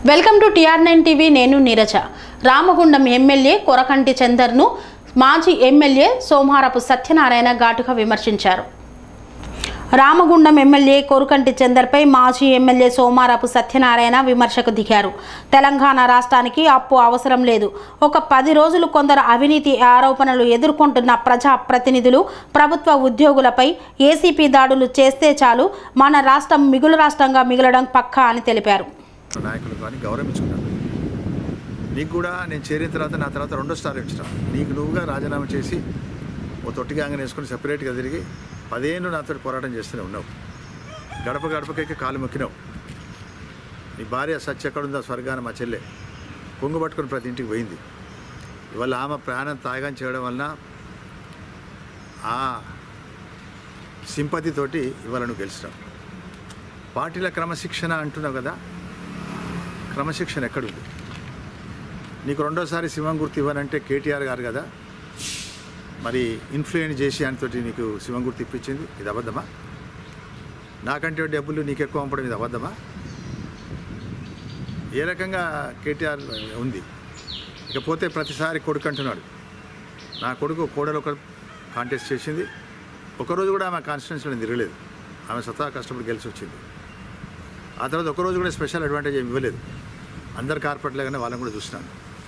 welcome to TR nine TV నేను Neeraja Ramagundam MLA Korakanti చందర్ను మాజీ ఎమ్మెల్యే సోమవారపు సత్యనారాయణ ఘాటుగా విమర్శించారు రామగుండం ఎమ్మెల్యే కొరుకంటి చందర్పై మాజీ ఎమ్మెల్యే సోమారపు సత్యనారాయణ విమర్శకు దిగారు తెలంగాణ రాష్ట్రానికి అప్పు అవసరం లేదు ఒక పది రోజులు కొందరు అవినీతి ఆరోపణలు ఎదుర్కొంటున్న ప్రజా ప్రతినిధులు ప్రభుత్వ ఉద్యోగులపై ఏసీపీ దాడులు చేస్తే చాలు మన రాష్ట్రం మిగులు రాష్ట్రంగా మిగలడం పక్కా అని తెలిపారు నాయకులు కానీ గౌరవించుకున్నాను నీకు కూడా నేను చేరిన తర్వాత నా తర్వాత రెండో స్టార్ ఇచ్చిన నీకు నువ్వుగా రాజీనామా చేసి ఓ తొట్టిగా అంగన వేసుకొని సెపరేట్గా తిరిగి పదేళ్ళు నాతో పోరాటం చేస్తూనే ఉన్నావు గడప గడపకైతే కాలు మొక్కినావు నీ భార్య సత్య ఎక్కడుందో స్వర్గాన మా చెల్లె కొంగు పట్టుకొని ప్రతి ఇంటికి పోయింది ఇవాళ ఆమె ప్రాణం త్యాగం చేయడం వలన ఆ సింపతితోటి ఇవాళ నువ్వు గెలిచినావు పార్టీల క్రమశిక్షణ అంటున్నావు కదా క్రమశిక్షణ ఎక్కడుంది నీకు రెండోసారి శివం గుర్తు ఇవ్వనంటే కేటీఆర్ గారు కదా మరి ఇన్ఫ్లుయెన్స్ చేసి ఆయనతోటి నీకు శివం గుర్తు ఇప్పించింది ఇది అబద్ధమా నాకంటే డబ్బులు నీకు ఎక్కువ పంపడం ఇది అబద్ధమా ఏ రకంగా కేటీఆర్ ఉంది ఇకపోతే ప్రతిసారి కొడుకు అంటున్నాడు నా కొడుకు కోడలు ఒక కాంటెస్ట్ చేసింది ఒకరోజు కూడా ఆమె కాన్స్టిట్యున్సీలో తిరగలేదు ఆమె సతా కష్టపడి గెలిచి వచ్చింది ఆ తర్వాత ఒకరోజు కూడా స్పెషల్ అడ్వాంటేజ్ ఏమి ఇవ్వలేదు అందరు కార్పొరేట్లుగానే వాళ్ళని కూడా చూస్తున్నాను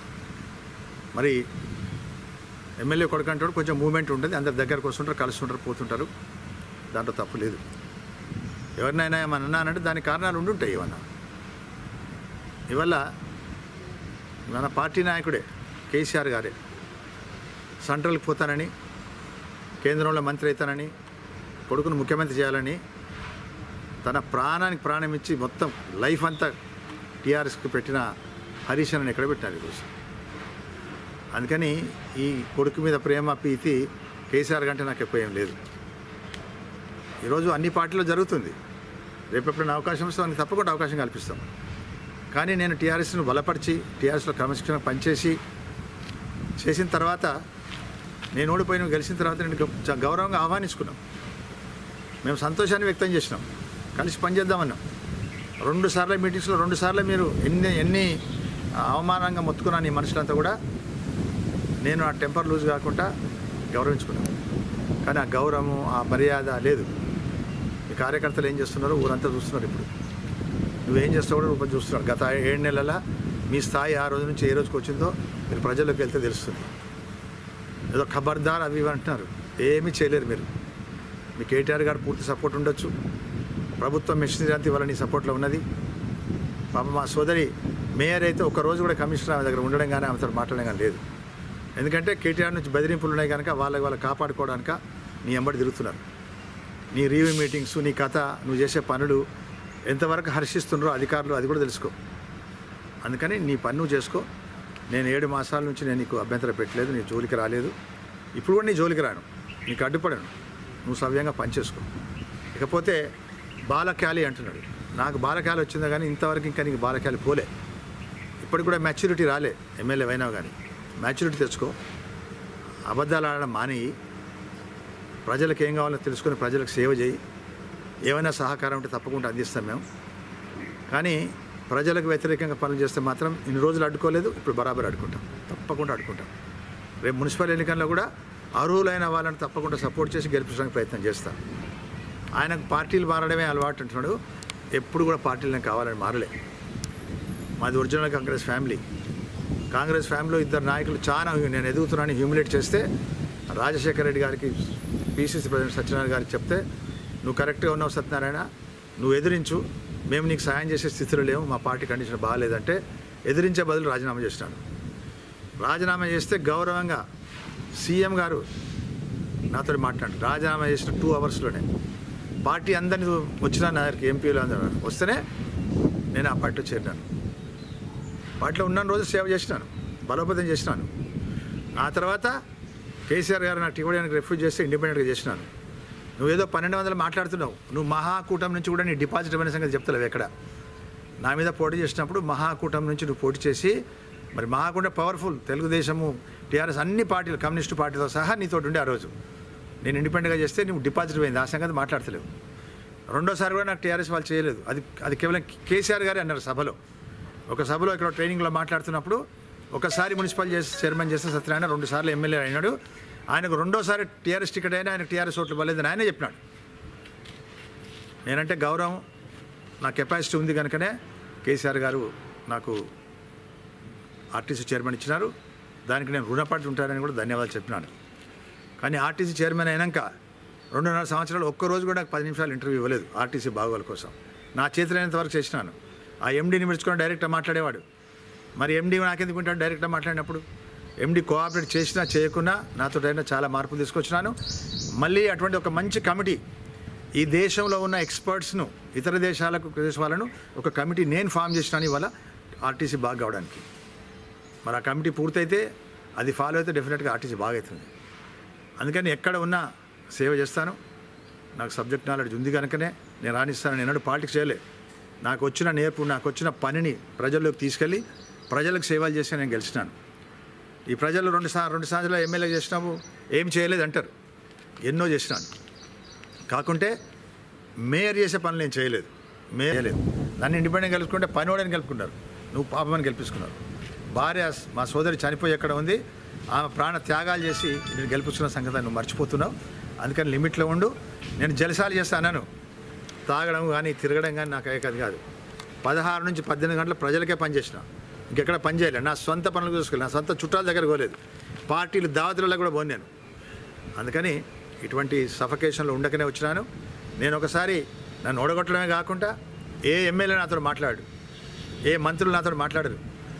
మరి ఎమ్మెల్యే కొడుకు అంటాడు కొంచెం మూమెంట్ ఉంటుంది అందరి దగ్గరకు వస్తుంటారు కలుస్తుంటారు పోతుంటారు దాంట్లో తప్పు లేదు ఎవరినైనా ఏమన్నా అన్నానంటే దానికి కారణాలు ఉండుంటాయి ఏమన్నా ఇవల్ల మన పార్టీ నాయకుడే కేసీఆర్ గారే సెంట్రల్కి పోతానని కేంద్రంలో మంత్రి అవుతానని కొడుకును ముఖ్యమంత్రి చేయాలని తన ప్రాణానికి ప్రాణం ఇచ్చి మొత్తం లైఫ్ అంతా టీఆర్ఎస్కి పెట్టిన హరీష్ అని ఎక్కడ పెట్టినారు ఈరోజు అందుకని ఈ కొడుకు మీద ప్రేమ ప్రీతి కేసీఆర్ కంటే నాకు ఎక్కువ ఏం లేదు ఈరోజు అన్ని పార్టీలో జరుగుతుంది రేపు ఎప్పుడైనా అవకాశం వస్తే దానికి తప్పకుండా అవకాశం కల్పిస్తాం కానీ నేను టీఆర్ఎస్ను బలపరిచి టీఆర్ఎస్లో క్రమశిక్షణ పనిచేసి చేసిన తర్వాత నేను ఓడిపోయిన గెలిచిన తర్వాత నేను గ- గౌరవంగా ఆహ్వానించుకున్నాం మేము సంతోషాన్ని వ్యక్తం చేసినాం కలిసి పనిచేద్దామన్నాం రెండు సార్లు మీటింగ్స్లో రెండు సార్లు మీరు ఎన్ని ఎన్ని అవమానంగా మొత్తుకున్నాను ఈ మనుషులంతా కూడా నేను ఆ టెంపర్ లూజ్ కాకుండా గౌరవించుకున్నాను కానీ ఆ గౌరవం ఆ మర్యాద లేదు ఈ కార్యకర్తలు ఏం చేస్తున్నారు ఊరంతా చూస్తున్నారు ఇప్పుడు నువ్వేం చేస్తావు కూడా రూపం చూస్తున్నారు గత ఏడు నెలల మీ స్థాయి ఆ రోజు నుంచి ఏ రోజుకి వచ్చిందో మీరు ప్రజల్లోకి వెళ్తే తెలుస్తుంది ఏదో ఖబర్దార్ అవి ఇవి అంటున్నారు ఏమీ చేయలేరు మీరు మీ కేటీఆర్ గారు పూర్తి సపోర్ట్ ఉండొచ్చు ప్రభుత్వం మిషనరీ అంతా ఇవాళ నీ సపోర్ట్లో ఉన్నది పాప మా సోదరి మేయర్ అయితే ఒక రోజు కూడా కమిషనర్ ఆమె దగ్గర ఉండడం కానీ ఆమెతో మాట్లాడడం కానీ లేదు ఎందుకంటే కేటీఆర్ నుంచి బెదిరింపులు ఉన్నాయి కనుక వాళ్ళకి వాళ్ళు కాపాడుకోవడానిక నీ ఎంబడి తిరుగుతున్నారు నీ రివ్యూ మీటింగ్స్ నీ కథ నువ్వు చేసే పనులు ఎంతవరకు హర్షిస్తున్నారో అధికారులు అది కూడా తెలుసుకో అందుకని నీ పని నువ్వు చేసుకో నేను ఏడు మాసాల నుంచి నేను నీకు అభ్యంతరం పెట్టలేదు నీ జోలికి రాలేదు ఇప్పుడు కూడా నీ జోలికి రాను నీకు అడ్డుపడను నువ్వు సవ్యంగా పనిచేసుకో ఇకపోతే బాలక్యాలి అంటున్నాడు నాకు బాలక్యాలి వచ్చిందా కానీ ఇంతవరకు ఇంకా నీకు బాలక్యాలి పోలే ఇప్పటికి కూడా మెచ్యూరిటీ రాలే ఎమ్మెల్యే అయినావు కానీ మెచ్యూరిటీ తెచ్చుకో అబద్ధాలు ఆడడం మానేయి ప్రజలకు ఏం కావాలో తెలుసుకొని ప్రజలకు సేవ చేయి ఏమైనా సహకారం ఉంటే తప్పకుండా అందిస్తాం మేము కానీ ప్రజలకు వ్యతిరేకంగా పనులు చేస్తే మాత్రం ఇన్ని రోజులు అడ్డుకోలేదు ఇప్పుడు బరాబర్ అడ్డుకుంటాం తప్పకుండా అడ్డుకుంటాం రేపు మున్సిపల్ ఎన్నికల్లో కూడా అర్హులైన వాళ్ళని తప్పకుండా సపోర్ట్ చేసి గెలిపించడానికి ప్రయత్నం చేస్తాం ఆయనకు పార్టీలు మారడమే అలవాటు అంటున్నాడు ఎప్పుడు కూడా పార్టీలు నాకు కావాలని మారలే మాది ఒరిజినల్ కాంగ్రెస్ ఫ్యామిలీ కాంగ్రెస్ ఫ్యామిలీలో ఇద్దరు నాయకులు చాలా నేను ఎదుగుతున్నానని హ్యూమిలేట్ చేస్తే రాజశేఖర రెడ్డి గారికి పీసీసీ ప్రెసిడెంట్ సత్యనారాయణ గారికి చెప్తే నువ్వు కరెక్ట్గా ఉన్నావు సత్యనారాయణ నువ్వు ఎదిరించు మేము నీకు సాయం చేసే స్థితిలో లేవు మా పార్టీ కండిషన్ బాగాలేదంటే ఎదిరించే బదులు రాజీనామా చేసినాను రాజీనామా చేస్తే గౌరవంగా సీఎం గారు నాతో మాట్లాడు రాజీనామా చేసిన టూ అవర్స్లోనే పార్టీ అందరినీ వచ్చిన నా దగ్గరికి ఎంపీలు అందరూ వస్తేనే నేను ఆ పార్టీలో చేరినాను పార్టీలో ఉన్న రోజు సేవ చేసినాను బలోపేతం చేసినాను ఆ తర్వాత కేసీఆర్ గారు నాకు ఇవ్వడానికి రిఫ్యూజ్ చేస్తే ఇండిపెండెంట్గా చేసినాను నువ్వేదో పన్నెండు వందలు మాట్లాడుతున్నావు నువ్వు మహాకూటమి నుంచి కూడా నీ డిపాజిట్ అయిన సంగతి చెప్తలేవు ఎక్కడ నా మీద పోటీ చేసినప్పుడు మహాకూటమి నుంచి నువ్వు పోటీ చేసి మరి మహాకూట పవర్ఫుల్ తెలుగుదేశము టీఆర్ఎస్ అన్ని పార్టీలు కమ్యూనిస్టు పార్టీతో సహా నీతో ఉండే ఆ రోజు నేను ఇండిపెండెంట్గా చేస్తే నువ్వు డిపాజిట్ పోయింది ఆ సంగతి మాట్లాడతలేవు రెండోసారి కూడా నాకు టీఆర్ఎస్ వాళ్ళు చేయలేదు అది అది కేవలం కేసీఆర్ గారే అన్నారు సభలో ఒక సభలో ఇక్కడ ట్రైనింగ్లో మాట్లాడుతున్నప్పుడు ఒకసారి మున్సిపల్ చేసి చైర్మన్ చేస్తే సత్యనారాయణ రెండు సార్లు ఎమ్మెల్యే అయినాడు ఆయనకు రెండోసారి టీఆర్ఎస్ టికెట్ అయినా ఆయన టీఆర్ఎస్ ఓట్లు పర్లేదని ఆయనే చెప్పినాడు నేనంటే గౌరవం నా కెపాసిటీ ఉంది కనుకనే కేసీఆర్ గారు నాకు ఆర్టీసీ చైర్మన్ ఇచ్చినారు దానికి నేను రుణపడి ఉంటానని కూడా ధన్యవాదాలు చెప్పినాను కానీ ఆర్టీసీ చైర్మన్ అయినాక రెండున్నర సంవత్సరాలు ఒక్కరోజు కూడా నాకు పది నిమిషాలు ఇంటర్వ్యూ ఇవ్వలేదు ఆర్టీసీ బాగోల కోసం నా చేతులైనంత వరకు చేసినాను ఆ ఎండీని పిలుచుకొని డైరెక్ట్గా మాట్లాడేవాడు మరి ఎండీ నాకెందుకు ఉంటాడు డైరెక్ట్గా మాట్లాడినప్పుడు ఎండీ కోఆపరేట్ చేసినా చేయకున్నా నాతో అయినా చాలా మార్పులు తీసుకొచ్చినాను మళ్ళీ అటువంటి ఒక మంచి కమిటీ ఈ దేశంలో ఉన్న ఎక్స్పర్ట్స్ను ఇతర దేశాలకు దేశ వాళ్ళను ఒక కమిటీ నేను ఫామ్ చేసినాను ఇవాళ ఆర్టీసీ బాగా కావడానికి మరి ఆ కమిటీ పూర్తయితే అది ఫాలో అయితే డెఫినెట్గా ఆర్టీసీ బాగా అవుతుంది అందుకని ఎక్కడ ఉన్నా సేవ చేస్తాను నాకు సబ్జెక్ట్ నాలెడ్జ్ ఉంది కనుకనే నేను రాణిస్తాను నేను పాలిటిక్స్ చేయలే నాకు వచ్చిన నేర్పు నాకు వచ్చిన పనిని ప్రజల్లోకి తీసుకెళ్ళి ప్రజలకు సేవలు చేసి నేను గెలిచినాను ఈ ప్రజలు రెండు సా రెండు సంవత్సరాలు ఎమ్మెల్యే చేసినాము ఏం చేయలేదు అంటారు ఎన్నో చేసినాను కాకుంటే మేయర్ చేసే పనులు నేను చేయలేదు మేయర్ చేయలేదు నన్ను ఇండిపెండెంట్ గెలుచుకుంటే పనివాడని గెలుపుకున్నారు నువ్వు పాపమని గెలిపించుకున్నారు భార్య మా సోదరి చనిపోయి ఎక్కడ ఉంది ఆమె ప్రాణ త్యాగాలు చేసి నేను గెలిపించుకున్న సంగతి నువ్వు మర్చిపోతున్నావు అందుకని లిమిట్లో ఉండు నేను జలసాలు చేస్తాను తాగడం కానీ తిరగడం కానీ నాకు అయ్యేది కాదు పదహారు నుంచి పద్దెనిమిది గంటల ప్రజలకే పనిచేసిన ఇంకెక్కడ పని చేయలేదు నా సొంత పనులు చూసుకోలేదు నా సొంత చుట్టాల దగ్గర పోలేదు పార్టీలు దావతులలో కూడా పోను నేను అందుకని ఇటువంటి సఫకేషన్లో ఉండకనే వచ్చినాను నేను ఒకసారి నన్ను ఓడగొట్టడమే కాకుండా ఏ ఎమ్మెల్యే నాతో మాట్లాడు ఏ మంత్రులు నాతో మాట్లాడరు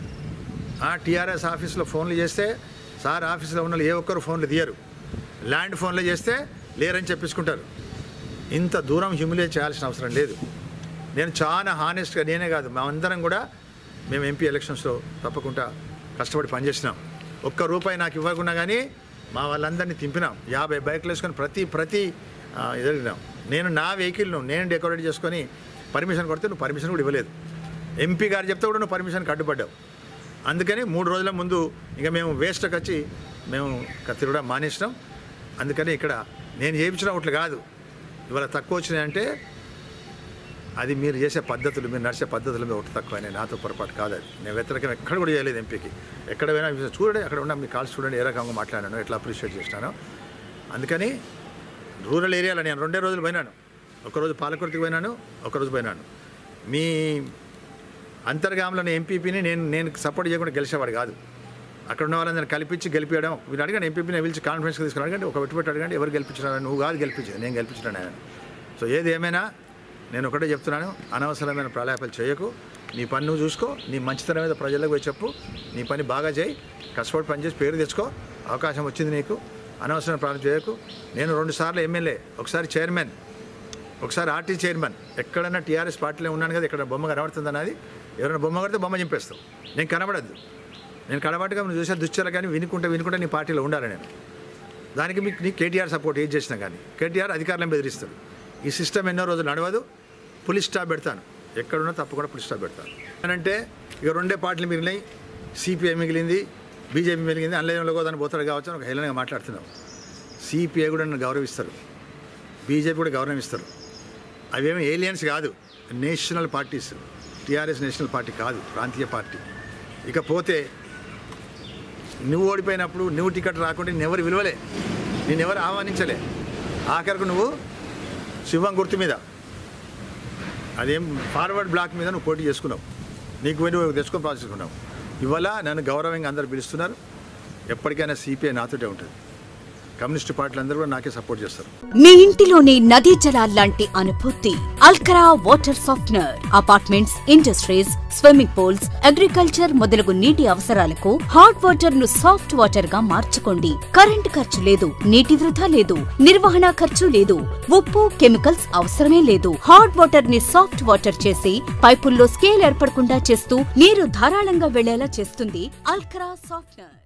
టీఆర్ఎస్ ఆఫీస్లో ఫోన్లు చేస్తే సార్ ఆఫీస్లో ఉన్న వాళ్ళు ఏ ఒక్కరు ఫోన్లు తీయరు ల్యాండ్ ఫోన్లు చేస్తే లేరని చెప్పించుకుంటారు ఇంత దూరం హ్యూమిలేట్ చేయాల్సిన అవసరం లేదు నేను చాలా హానెస్ట్గా నేనే కాదు మేమందరం కూడా మేము ఎంపీ ఎలక్షన్స్లో తప్పకుండా కష్టపడి పనిచేసినాం ఒక్క రూపాయి నాకు ఇవ్వకుండా కానీ మా వాళ్ళందరినీ తింపినాం యాభై బైక్లు వేసుకొని ప్రతి ప్రతి ఆ, ఎదిరినాం నేను నా వెహికల్ను నేను డెకరేట్ చేసుకొని పర్మిషన్ కొడితే నువ్వు పర్మిషన్ కూడా ఇవ్వలేదు ఎంపీ గారు చెప్తే కూడా నువ్వు పర్మిషన్కి అడ్డుపడ్డావు అందుకని మూడు రోజుల ముందు ఇక మేము వేస్ట్కి వచ్చి మేము ఇక తిరగడం మానేసినాం అందుకని ఇక్కడ నేను చేయించిన ఓట్లు కాదు ఇవాళ తక్కువ వచ్చినాయంటే అది మీరు చేసే పద్ధతులు మీరు నడిచే పద్ధతుల మీద ఒకటి తక్కువ అని నాతో పొరపాటు కాదు అది నేను వ్యతిరేకం ఎక్కడ కూడా చేయలేదు ఎంపీకి ఎక్కడ పోయినా మీరు చూడండి అక్కడ ఉన్న మీ కాల్స్ చూడండి ఏ రకంగా మాట్లాడాను ఎట్లా అప్రిషియేట్ చేసినాను అందుకని రూరల్ ఏరియాలో నేను రెండే రోజులు పోయినాను ఒకరోజు పాలకుర్తికి పోయినాను ఒకరోజు పోయినాను మీ అంతర్గామంలోని ఎంపీపీని నేను నేను సపోర్ట్ చేయకుండా గెలిచేవాడు కాదు అక్కడ ఉన్న వాళ్ళందరినీ కల్పించి గెలిపించడం మీరు అడగండి ఎంపీపీని పిలిచి కాన్ఫరెన్స్కి తీసుకుని అడగండి ఒక పెట్టుబడి అడగండి ఎవరు గెలిపించినారు నువ్వు కాదు గెలిపించాను నేను గెలిపించినాను ఆయన సో ఏది ఏమైనా నేను ఒకటే చెప్తున్నాను అనవసరమైన ప్రలాపాలు చేయకు నీ పని నువ్వు చూసుకో నీ మంచితనం మీద ప్రజలకు పోయి చెప్పు నీ పని బాగా చేయి కష్టపడి పని చేసి పేరు తెచ్చుకో అవకాశం వచ్చింది నీకు అనవసరమైన ప్రాణం చేయకు నేను రెండు సార్లు ఎమ్మెల్యే ఒకసారి చైర్మన్ ఒకసారి ఆర్టీ చైర్మన్ ఎక్కడైనా టీఆర్ఎస్ పార్టీలో ఉన్నాను కదా ఇక్కడ బొమ్మ కనబడుతుంది అన్నది ఎవరైనా బొమ్మ కడితే బొమ్మ చింపేస్తావు నేను కనబడద్దు నేను కనబడగా నువ్వు చూసే దుశ్చర కానీ వినుకుంటే వినుకుంటే నీ పార్టీలో ఉండాలి నేను దానికి మీకు నీ కేటీఆర్ సపోర్ట్ ఏం చేసినా కానీ కేటీఆర్ అధికారులను బెదిరిస్తాడు ఈ సిస్టమ్ ఎన్నో రోజులు నడవదు పులిస్ స్టాప్ పెడతాను ఎక్కడున్నా తప్పకుండా పులిస్ స్టాప్ పెడతాను అంటే ఇక రెండే పార్టీలు మిగిలినాయి సిపిఐ మిగిలింది బీజేపీ మిగిలింది అన్లైన్లో కూడా దాన్ని పోతాడు కావచ్చు అని ఒక హేళనగా మాట్లాడుతున్నావు సిపిఐ కూడా నన్ను గౌరవిస్తారు బీజేపీ కూడా గౌరవిస్తారు అవేమి ఏలియన్స్ కాదు national parties TRS national party కాదు ప్రాంతీయ పార్టీ ఇకపోతే నువ్వు ఓడిపోయినప్పుడు నువ్వు టికెట్ రాకుంటే ఎవరు విలువలే నేను ఎవరు ఆహ్వానించలే ఆఖరికి నువ్వు శివం గుర్తు మీద అదేం ఫార్వర్డ్ బ్లాక్ మీద నువ్వు పోటీ చేసుకున్నావు నీకు పోయి నువ్వు తెచ్చుకొని ప్రాసెసుకున్నావు ఇవాళ నన్ను గౌరవంగా అందరు పిలుస్తున్నారు ఎప్పటికైనా సిపిఐ నాతోటే ఉంటుంది కమ్యూనిస్ట్ పార్టీలు అందరూ కూడా నాకే సపోర్ట్ చేస్తారు మీ ఇంటిలోని నదీ జలాల్లాంటి అనుభూతి అల్కరా water softener apartments industries swimming pools agriculture మొదలగు నీటి అవసరాలకు హాట్ వాటర్ ను సాఫ్ట్ వాటర్ గా మార్చుకోండి కరెంట్ ఖర్చు లేదు నీటి వృధా లేదు నిర్వహణ ఖర్చు లేదు ఉప్పు కెమికల్స్ అవసరమే లేదు హాట్ వాటర్ ని సాఫ్ట్ వాటర్ చేసి పైపుల్లో స్కేల్ ఏర్పడకుండా చేస్తూ నీరు ధారాళంగా వెళ్లేలా చేస్తుంది అల్కరా సాఫ్ట్నర్